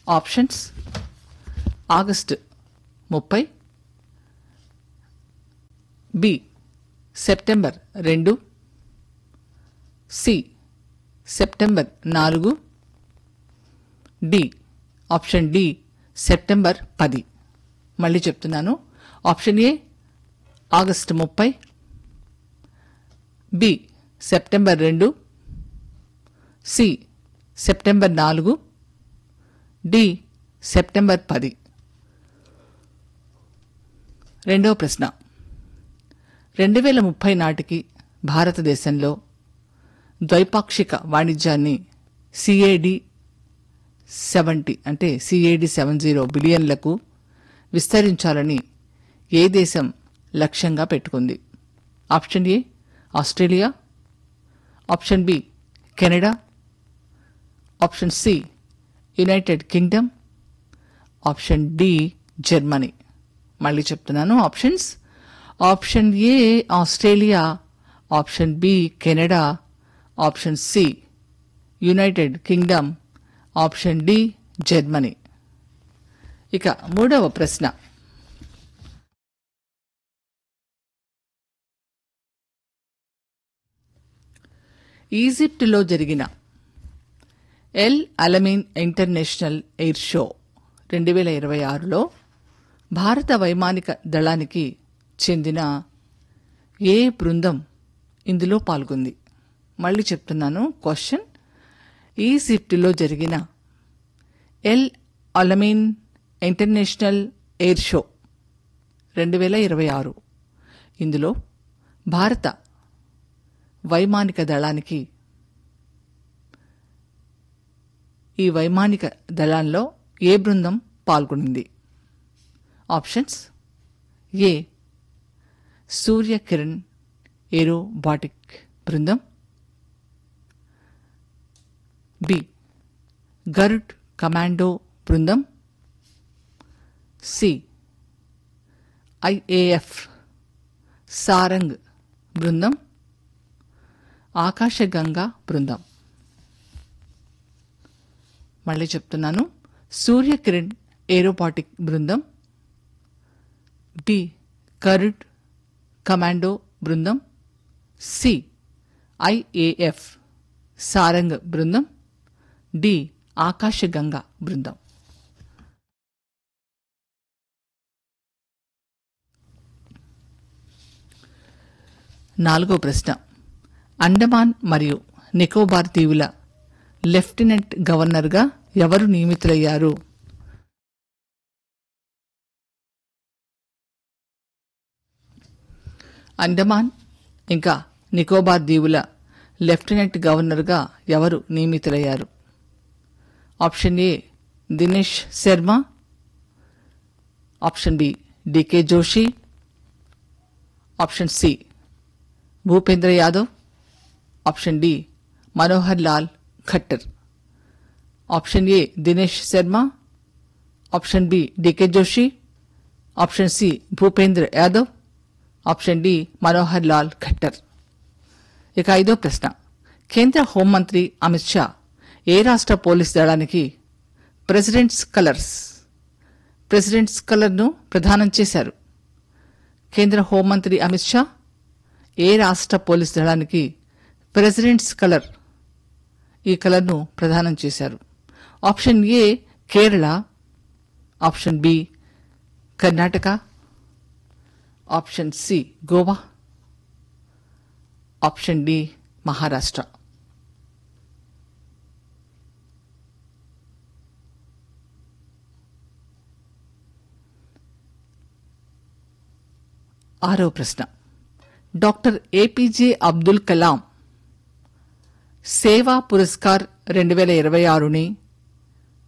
options August ముప్పై B September రెండు C September నాలుగు డి ఆప్షన్ డి సెప్టెంబర్ పది మళ్ళీ చెప్తున్నాను ఆప్షన్ ఏ ఆగస్టు ముప్పై బి సెప్టెంబర్ రెండు సి సెప్టెంబర్ నాలుగు డి సెప్టెంబర్ పది రెండవ ప్రశ్న రెండు వేల ముప్పై నాటికి భారతదేశంలో ద్వైపాక్షిక వాణిజ్యాన్ని సిఏడి సెవెంటీ అంటే సిఏడి సెవెన్ జీరో బిలియన్లకు విస్తరించాలని ఏ దేశం లక్ష్యంగా పెట్టుకుంది option A Australia option B Canada option C United Kingdom option D Germany మళ్ళీ చెప్తున్నాను options option A Australia option B Canada option C United Kingdom option D Germany ఇక మూడవ ప్రశ్న ఈజిప్టులో జరిగిన El Alamein international air show రెండు వేల ఇరవై ఆరులో భారత వైమానిక దళానికి చెందిన ఏ బృందం ఇందులో పాల్గొంది మళ్ళీ చెప్తున్నాను క్వశ్చన్ ఈజిప్టులో జరిగిన El Alamein international air show రెండు వేల ఇరవై ఆరు ఇందులో భారత వైమానిక దళానికి ఈ వైమానిక దళాల్లో ఏ బృందం పాల్గొనింది options A Surya Kiran aerobatic బృందం బి గరుడ్ కమాండో బృందం సి ఐఏఎఫ్ సారంగ్ బృందం ఆకాశగంగా బృందం మళ్ళీ చెప్తున్నాను సూర్యకిరణ్ ఏరోబాటిక్ బృందం బి కరుడ్ కమాండో బృందం సి ఐఏఎఫ్ సారంగ్ బృందం డి ఆకాశగంగా బృందం నాలుగో ప్రశ్న అండమాన్ మరియు నికోబార్ దీవుల లెఫ్టినెంట్ గవర్నర్గా ఎవరు నియమితులయ్యారు అండమాన్ ఇంకా నికోబార్ దీవుల లెఫ్టినెంట్ గవర్నర్గా ఎవరు నియమితులయ్యారు option A Dinesh Sharma option B DK Joshi option C Bhupendra Yadav option D Manohar Lal Khattar option A Dinesh Sharma option B DK Joshi option C Bhupendra Yadav option D Manohar Lal Khattar ఇక ఐదో ప్రశ్న కేంద్ర హోంమంత్రి అమిత్ షా ఏ రాష్ట్ర పోలీస్ దళానికి ప్రెసిడెంట్స్ కలర్స్ ప్రెసిడెంట్స్ కలర్ను ప్రదానం చేశారు కేంద్ర హోంమంత్రి అమిత్ షా ఏ రాష్ట్ర పోలీస్ దళానికి ప్రెసిడెంట్స్ కలర్ ఈ కలర్ను ప్రదానం చేశారు option A Kerala option B Karnataka option C Goa option D Maharashtra ఆరో ప్రశ్న డాక్టర్ ఏపీజే అబ్దుల్ కలాం సేవా పురస్కార్ రెండు వేల ఇరవై ఆరుని